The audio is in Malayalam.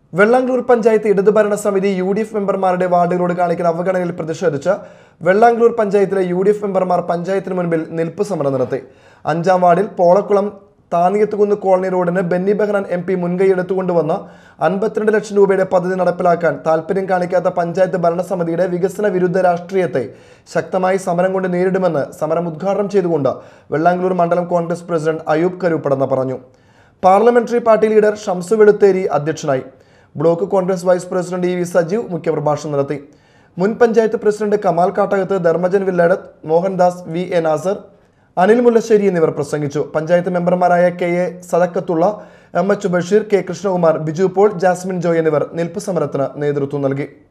വെള്ളാംഗ്ലൂർ പഞ്ചായത്ത് ഇടതുഭരണ സമിതി യു ഡി എഫ് മെമ്പർമാരുടെ വാർഡുകളോട് കാണിക്കുന്ന അവഗണനയിൽ പ്രതിഷേധിച്ച് വെള്ളാംഗ്ലൂർ പഞ്ചായത്തിലെ യു ഡി എഫ് മെമ്പർമാർ പഞ്ചായത്തിന് മുൻപിൽ നിൽപ്പ് സമരം നടത്തി അഞ്ചാം വാർഡിൽ പോളക്കുളം താന്നിയത്തുകുന്ന് കോളനി റോഡിന് ബെന്നി ബെഹ്റാൻ എം പി മുൻകൈയെടുത്തുകൊണ്ടുവന്ന് അൻപത്തിരണ്ട് ലക്ഷം രൂപയുടെ പദ്ധതി നടപ്പിലാക്കാൻ താൽപ്പര്യം കാണിക്കാത്ത പഞ്ചായത്ത് ഭരണസമിതിയുടെ വികസന വിരുദ്ധ രാഷ്ട്രീയത്തെ ശക്തമായി സമരം കൊണ്ട് നേരിടുമെന്ന് സമരം ഉദ്ഘാടനം ചെയ്തുകൊണ്ട് വെള്ളാംഗ്ലൂർ മണ്ഡലം കോൺഗ്രസ് പ്രസിഡന്റ് അയൂബ് കരൂപ്പടന്ന പറഞ്ഞു parliamentary party leader Shamsu Veluthery അധ്യക്ഷനായി block Congress vice president E V Sajeev മുഖ്യപ്രഭാഷണം നടത്തി മുൻ panchayat president Kamal Kattakath Dharmajan Villadath Mohandas V A Nasar Anil Mullassery എന്നിവർ പ്രസംഗിച്ചു പഞ്ചായത്ത് മെമ്പർമാരായ K A Sadakkathulla M H Basheer K Krishnakumar Biju Paul Jasmine Joy എന്നിവർ നിൽപ്പ് സമരത്തിന് നേതൃത്വം നൽകി